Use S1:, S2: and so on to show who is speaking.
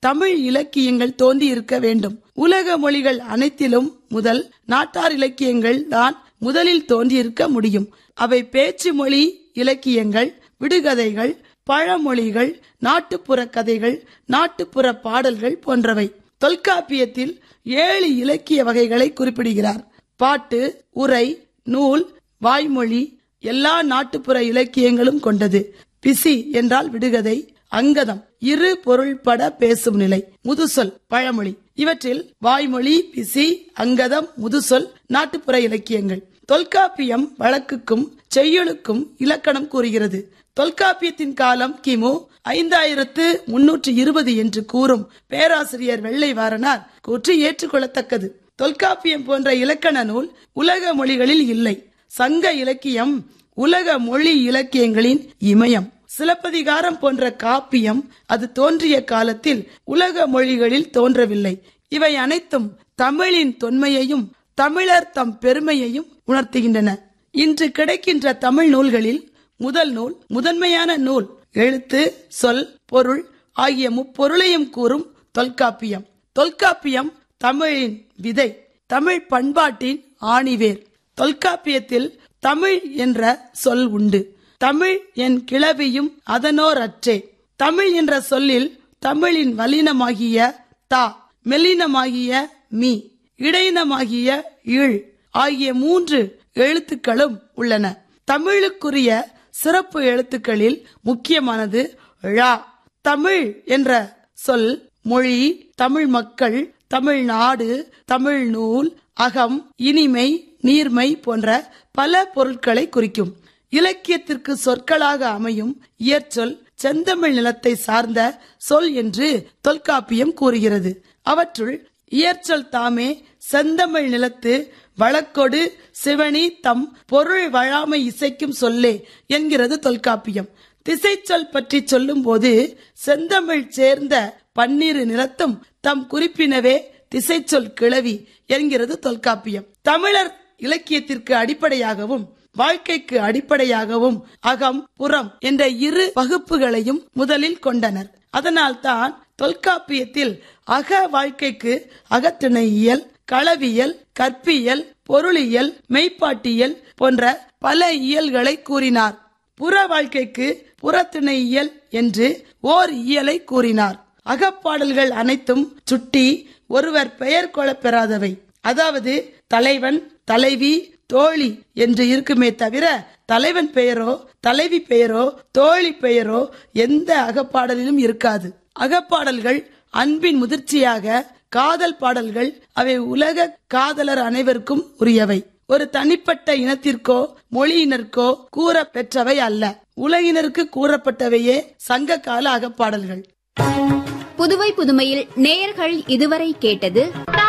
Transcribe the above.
S1: தமிழ் இலக்கியங்கள் தோன்றி இருக்க வேண்டும் உலக மொழிகள் அனைத்திலும் முதல் நாட்டார் இலக்கியங்கள் தான் முதலில் தோன்றியிருக்க முடியும் அவை பேச்சு மொழி இலக்கியங்கள் விடுகதைகள் பழமொழிகள் நாட்டுப்புற கதைகள் நாட்டுப்புற பாடல்கள் போன்றவை தொல்காப்பியத்தில் ஏழு இலக்கிய வகைகளை குறிப்பிடுகிறார் பாட்டு உரை நூல் வாய்மொழி எல்லா நாட்டுப்புற இலக்கியங்களும் கொண்டது பிசி என்றால் விடுகதை அங்கதம் இரு பொருள்பட பேசும் நிலை முதுசொல் பழமொழி இவற்றில் வாய்மொழி பிசி அங்கதம் முதுசொல் நாட்டுப்புற இலக்கியங்கள் தொல்காப்பியம் வழக்குக்கும் செய்யுளுக்கும் இலக்கணம் கூறுகிறது தொல்காப்பியத்தின் காலம் கிமு ஐந்தாயிரத்து முன்னூற்று இருபது என்று கூறும் பேராசிரியர் வெள்ளை வாரனார் கூற்று ஏற்றுக்கொள்ளத்தக்கது தொல்காப்பியம் போன்ற இலக்கண நூல் உலக மொழிகளில் இல்லை சங்க இலக்கியம் உலக மொழி இலக்கியங்களின் இமயம் சிலப்பதிகாரம் போன்ற காப்பியம் அது தோன்றிய காலத்தில் உலக மொழிகளில் தோன்றவில்லை இவை அனைத்தும் தமிழின் தொன்மையையும் தமிழர் தம் பெருமையையும் உணர்த்துகின்றன இன்று கிடைக்கின்ற தமிழ் நூல்களில் முதல் நூல் முதன்மையான நூல் எழுத்து சொல் பொருள் ஆகிய முப்பொருளையும் கூறும் தொல்காப்பியம் தொல்காப்பியம் தமிழின் விதை தமிழ் பண்பாட்டின் ஆணிவேர் தொல்காப்பியத்தில் தமிழ் என்ற சொல் உண்டு தமிழ் என் கிளவியும் அதனோர் அற்றே தமிழ் என்ற சொல்லில் தமிழின் வலினமாகிய தா மெல்லினமாகிய மீ இடையினமாகிய இழ் ஆகிய மூன்று எழுத்துக்களும் உள்ளன தமிழுக்குரிய சிறப்பு எழுத்துக்களில் முக்கியமானது ழா தமிழ் என்ற சொல் மொழி தமிழ் மக்கள் தமிழ்நாடு தமிழ் நூல் அகம் இனிமை நீர்மை போன்ற பல பொருட்களை குறிக்கும் இலக்கியத்திற்கு சொற்களாக அமையும் இயற்சொல் செந்தமிழ் நிலத்தை சார்ந்த சொல் என்று தொல்காப்பியம் கூறுகிறது அவற்றுள் இயற்சொல் தாமே செந்தமிழ் நிலத்து வழக்கொடு சிவனி தம் பொருள் வழாமை இசைக்கும் சொல்லே என்கிறது தொல்காப்பியம் திசைச்சொல் பற்றி சொல்லும்போது செந்தமிழ் சேர்ந்த பன்னிரு நிலத்தும் தம் குறிப்பினவே திசைச்சொல் கிளவி என்கிறது தொல்காப்பியம் தமிழர் இலக்கியத்திற்கு அடிப்படையாகவும் வாழ்க்கைக்கு அடிப்படையாகவும் அகம் புறம் என்ற இரு வகுப்புகளையும் முதலில் கொண்டனர் அதனால்தான் தொல்காப்பியத்தில் அக வாழ்க்கைக்கு அகத்திணையியல் களவியல் கற்பியல் பொருளியல் மெய்ப்பாட்டியல் போன்ற பல இயல்களை கூறினார் புற வாழ்க்கைக்கு புறத்திணையியல் என்று ஓர் இயலை கூறினார் அகப்பாடல்கள் அனைத்தும் சுட்டி ஒருவர் பெயர் கொள்ளப் பெறாதவை அதாவது தலைவன் தலைவி தோழி என்று இருக்குமே தவிர தலைவன் பெயரோ தலைவி பெயரோ தோழி பெயரோ எந்த அகப்பாடலிலும் இருக்காது அகப்பாடல்கள் அன்பின் முதிர்ச்சியாக காதல் பாடல்கள் அவை உலக காதலர் அனைவருக்கும் உரியவை ஒரு தனிப்பட்ட இனத்திற்கோ மொழியினருக்கோ கூற பெற்றவை அல்ல உலகினருக்கு கூறப்பட்டவையே சங்க கால அகப்பாடல்கள்
S2: புதுவை புதுமையில் நேயர்கள் இதுவரை கேட்டது